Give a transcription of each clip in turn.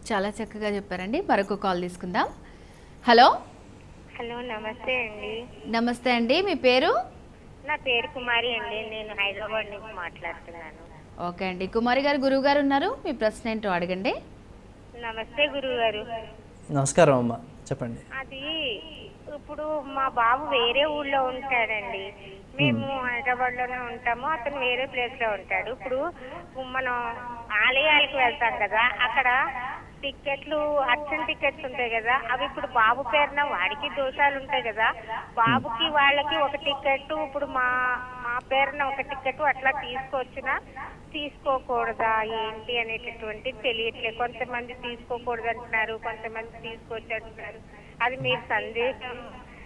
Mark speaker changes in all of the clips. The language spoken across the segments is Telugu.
Speaker 1: చాలా చక్కగా చెప్పారండి మరొక కాల్ తీసుకుందాం హలో
Speaker 2: హలో నమస్తే అండి
Speaker 1: నమస్తే అండి మీ పేరు
Speaker 2: నా పేరు కుమారి అండి నేను హైదరాబాద్ నుంచి మాట్లాడుతున్నాను
Speaker 1: ఓకే అండి కుమారి గారు గురువు గారు ఉన్నారు మీ ప్రశ్న ఏంటో అడగండి
Speaker 2: నమస్తే గురువు గారు
Speaker 3: నమస్కారం అమ్మ చెప్పండి
Speaker 2: అది ఇప్పుడు మా బాబు వేరే ఊళ్ళో ఉంటాడండి మేము హైదరాబాద్ లోనే ఉంటాము అతను వేరే ప్లేస్ లో ఉంటాడు ఇప్పుడు మనం ఆలయాలకు వెళ్తాం కదా అక్కడ టికెట్లు అర్చన టికెట్స్ ఉంటాయి కదా అవి ఇప్పుడు బాబు పేరున వాడికి దోషాలు ఉంటాయి కదా బాబుకి వాళ్ళకి ఒక టికెట్ ఇప్పుడు మా మా పేరున ఒక టికెట్ అట్లా తీసుకొచ్చినా తీసుకోకూడదా ఏంటి అనేటటువంటి తెలియట్లేదు కొంతమంది తీసుకోకూడదు అంటున్నారు కొంతమంది తీసుకోవచ్చు అంటున్నారు అది మీరు సందేశం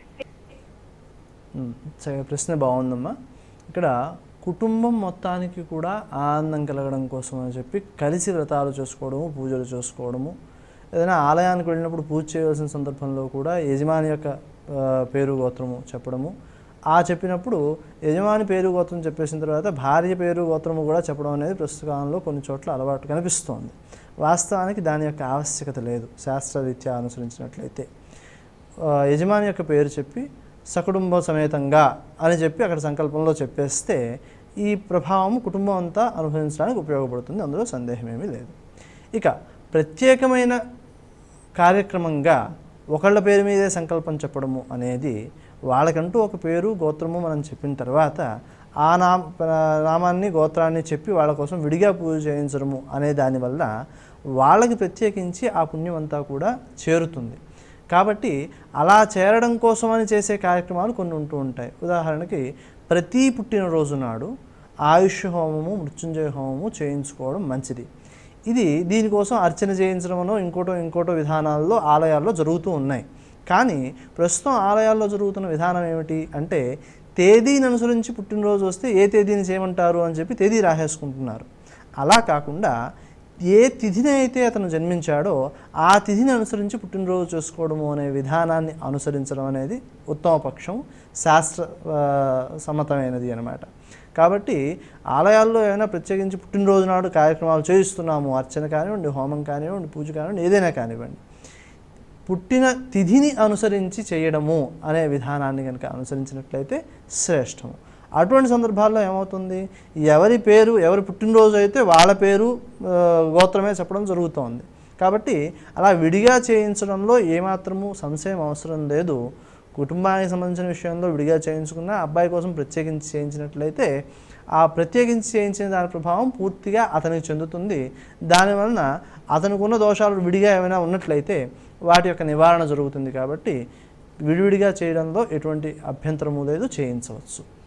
Speaker 3: ఉమ్, సరే, ప్రశ్న బాగుందమ్మా ఇక్కడ కుటుంబం మొత్తానికి కూడా ఆనందం కలగడం కోసం అని చెప్పి కలిసి వ్రతాలు చేసుకోవడము పూజలు చేసుకోవడము ఏదైనా ఆలయానికి వెళ్ళినప్పుడు పూజ చేయవలసిన సందర్భంలో కూడా యజమాని యొక్క ఆ, పేరు గోత్రము చెప్పడము ఆ చెప్పినప్పుడు యజమాని పేరు గోత్రం చెప్పేసిన తర్వాత భార్య పేరు గోత్రము కూడా చెప్పడం అనేది ప్రస్తుత కాలంలో కొన్ని చోట్ల అలవాటు కనిపిస్తోంది వాస్తవానికి దాని యొక్క ఆవశ్యకత లేదు శాస్త్రరీత్యా అనుసరించినట్లయితే ఆ, యజమాని యొక్క పేరు చెప్పి సకుటుంబ సమేతంగా అని చెప్పి అక్కడ సంకల్పంలో చెప్పేస్తే ఈ ప్రభావం కుటుంబం అంతా అనుభవించడానికి ఉపయోగపడుతుంది అందులో సందేహం ఏమీ లేదు ఇక ప్రత్యేకమైన కార్యక్రమంగా ఒకళ్ళ పేరు మీదే సంకల్పం చెప్పడము అనేది వాళ్ళకంటూ ఒక పేరు గోత్రము మనం చెప్పిన తర్వాత ఆ నామ నామాన్ని గోత్రాన్ని చెప్పి వాళ్ళ కోసం విడిగా పూజ చేయించడము అనే దానివల్ల వాళ్ళకి ప్రత్యేకించి ఆ పుణ్యం అంతా కూడా చేరుతుంది కాబట్టి అలా చేరడం కోసమని చేసే కార్యక్రమాలు కొన్ని ఉంటూ ఉంటాయి ఉదాహరణకి ప్రతి పుట్టినరోజు నాడు ఆయుష్ హోమము మృత్యుంజయ హోమము చేయించుకోవడం మంచిది ఇది దీనికోసం అర్చన చేయించడమనో ఇంకోటో ఇంకోటో విధానాల్లో ఆలయాల్లో జరుగుతూ ఉన్నాయి కానీ ప్రస్తుతం ఆలయాల్లో జరుగుతున్న విధానం ఏమిటి అంటే తేదీని అనుసరించి పుట్టినరోజు వస్తే ఏ తేదీని చేయమంటారు అని చెప్పి తేదీ రాసేసుకుంటున్నారు అలా కాకుండా ఏ తిథిని అయితే అతను జన్మించాడో ఆ తిథిని అనుసరించి పుట్టినరోజు చేసుకోవడము అనే విధానాన్ని అనుసరించడం అనేది ఉత్తమ పక్షం శాస్త్ర ఆ, సమ్మతమైనది అనమాట కాబట్టి ఆలయాల్లో ఏమైనా ప్రత్యేకించి పుట్టినరోజు నాడు కార్యక్రమాలు చేయిస్తున్నాము అర్చన కానివ్వండి హోమం కానివ్వండి పూజ కానివ్వండి ఏదైనా కానివ్వండి పుట్టిన తిథిని అనుసరించి చేయడము అనే విధానాన్ని కనుక అనుసరించినట్లయితే శ్రేష్టము అటువంటి సందర్భాల్లో ఏమవుతుంది ఎవరి పేరు ఎవరి పుట్టినరోజు అయితే వాళ్ళ పేరు ఆ, గోత్రమే చెప్పడం జరుగుతోంది కాబట్టి అలా విడిగా చేయించడంలో ఏమాత్రము సంశయం అవసరం లేదు కుటుంబానికి సంబంధించిన విషయంలో విడిగా చేయించుకున్న అబ్బాయి కోసం ప్రత్యేకించి చేయించినట్లయితే ఆ ప్రత్యేకించి చేయించిన దాని ప్రభావం పూర్తిగా అతనికి చెందుతుంది దానివలన అతనుకున్న దోషాలు విడిగా ఏమైనా ఉన్నట్లయితే వాటి యొక్క నివారణ జరుగుతుంది కాబట్టి విడివిడిగా చేయడంలో ఎటువంటి అభ్యంతరము లేదు చేయించవచ్చు